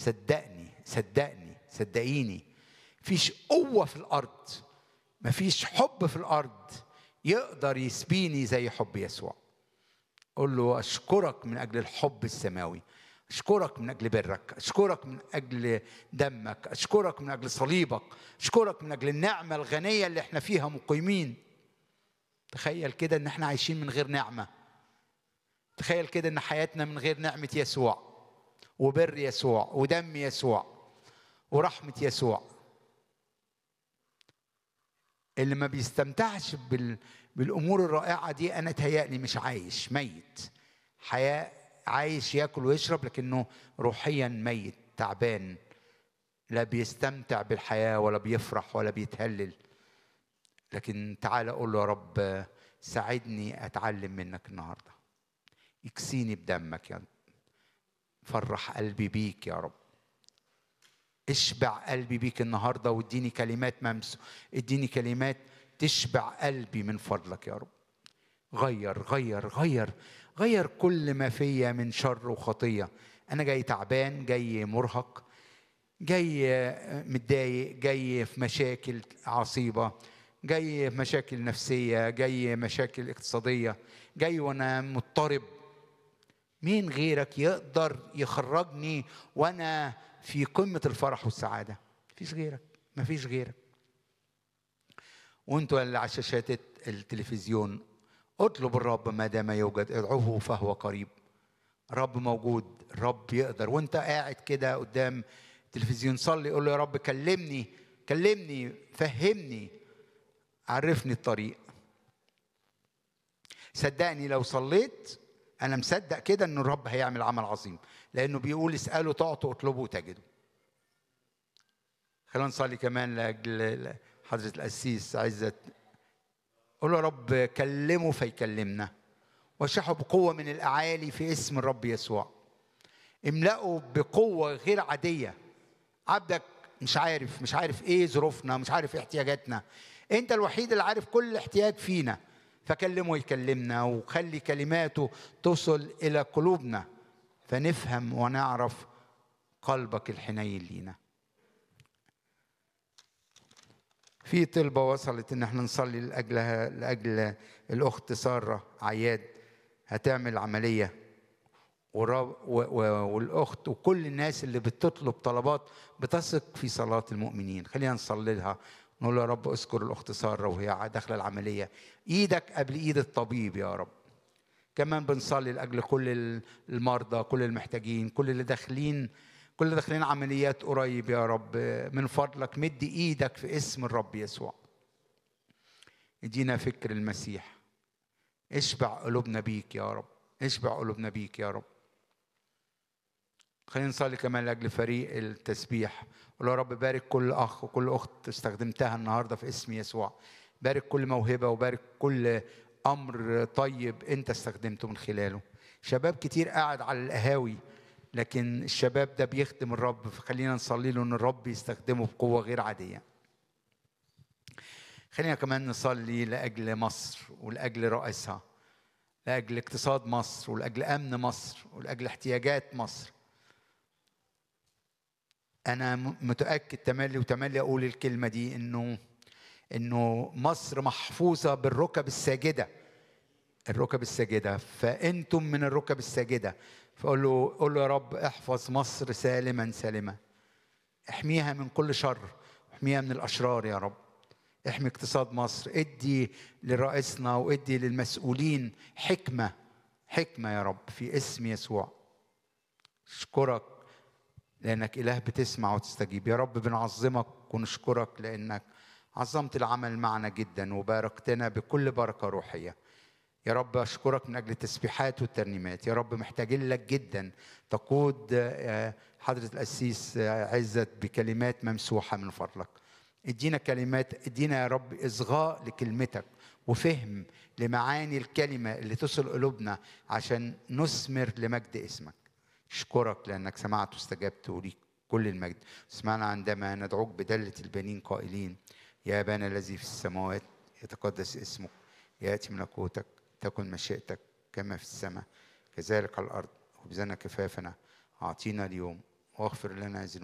صدقني صدقني صدقيني مفيش قوة في الأرض مفيش حب في الأرض يقدر يسبيني زي حب يسوع قول له أشكرك من أجل الحب السماوي أشكرك من أجل برك أشكرك من أجل دمك أشكرك من أجل صليبك أشكرك من أجل النعمة الغنية اللي احنا فيها مقيمين تخيل كده ان احنا عايشين من غير نعمة تخيل كده ان حياتنا من غير نعمة يسوع وبر يسوع ودم يسوع ورحمة يسوع اللي ما بيستمتعش بال... بالامور الرائعه دي انا تهيألي مش عايش ميت حياه عايش ياكل ويشرب لكنه روحيا ميت تعبان لا بيستمتع بالحياه ولا بيفرح ولا بيتهلل لكن تعالى اقول له يا رب ساعدني اتعلم منك النهارده يكسيني بدمك يا رب فرح قلبي بيك يا رب اشبع قلبي بيك النهارده واديني كلمات ممس اديني كلمات تشبع قلبي من فضلك يا رب غير غير غير غير كل ما فيا من شر وخطيه انا جاي تعبان جاي مرهق جاي متضايق جاي في مشاكل عصيبه جاي في مشاكل نفسيه جاي مشاكل اقتصاديه جاي وانا مضطرب مين غيرك يقدر يخرجني وانا في قمه الفرح والسعاده مفيش غيرك مفيش غيرك وانتوا اللي على شاشات التلفزيون اطلب الرب ما دام يوجد ادعوه فهو قريب رب موجود رب يقدر وانت قاعد كده قدام التلفزيون صلي قول له يا رب كلمني كلمني فهمني عرفني الطريق صدقني لو صليت انا مصدق كده ان الرب هيعمل عمل عظيم لانه بيقول اسالوا تعطوا اطلبوا تجدوا خلينا نصلي كمان لاجل حضره القسيس عزت قول له يا رب كلمه فيكلمنا واشحه بقوه من الاعالي في اسم الرب يسوع املأه بقوه غير عاديه عبدك مش عارف مش عارف ايه ظروفنا مش عارف ايه احتياجاتنا انت الوحيد اللي عارف كل احتياج فينا فكلمه يكلمنا وخلي كلماته توصل الى قلوبنا فنفهم ونعرف قلبك الحنين لينا في طلبه وصلت ان احنا نصلي لاجلها لاجل الاخت ساره عياد هتعمل عمليه والاخت وكل الناس اللي بتطلب طلبات بتثق في صلاه المؤمنين خلينا نصلي لها نقول يا رب اذكر الاخت ساره وهي داخله العمليه ايدك قبل ايد الطبيب يا رب كمان بنصلي لاجل كل المرضى كل المحتاجين كل اللي داخلين كل اللي داخلين عمليات قريب يا رب من فضلك مد ايدك في اسم الرب يسوع ادينا فكر المسيح اشبع قلوبنا بيك يا رب اشبع قلوبنا بيك يا رب خلينا نصلي كمان لاجل فريق التسبيح قول يا رب بارك كل اخ وكل اخت استخدمتها النهارده في اسم يسوع بارك كل موهبه وبارك كل امر طيب انت استخدمته من خلاله شباب كتير قاعد على القهاوي لكن الشباب ده بيخدم الرب فخلينا نصلي له ان الرب يستخدمه بقوه غير عاديه خلينا كمان نصلي لاجل مصر ولاجل رئيسها لاجل اقتصاد مصر ولاجل امن مصر ولاجل احتياجات مصر انا متاكد تملي وتملي اقول الكلمه دي انه انه مصر محفوظه بالركب الساجده الركب الساجده فانتم من الركب الساجده فقول له قول له يا رب احفظ مصر سالما سالما احميها من كل شر احميها من الاشرار يا رب احمي اقتصاد مصر ادي لرئيسنا وادي للمسؤولين حكمه حكمه يا رب في اسم يسوع اشكرك لانك اله بتسمع وتستجيب يا رب بنعظمك ونشكرك لانك عظمت العمل معنا جدا وباركتنا بكل بركه روحيه يا رب اشكرك من اجل التسبيحات والترنيمات يا رب محتاجين لك جدا تقود حضره القسيس عزت بكلمات ممسوحه من فضلك ادينا كلمات ادينا يا رب اصغاء لكلمتك وفهم لمعاني الكلمه اللي تصل قلوبنا عشان نثمر لمجد اسمك اشكرك لانك سمعت واستجبت وليك كل المجد سمعنا عندما ندعوك بدله البنين قائلين يا ابانا الذي في السماوات يتقدس اسمك ياتي ملكوتك تكن مشيئتك كما في السماء كذلك على الارض خبزنا كفافنا اعطينا اليوم واغفر لنا ذنوبنا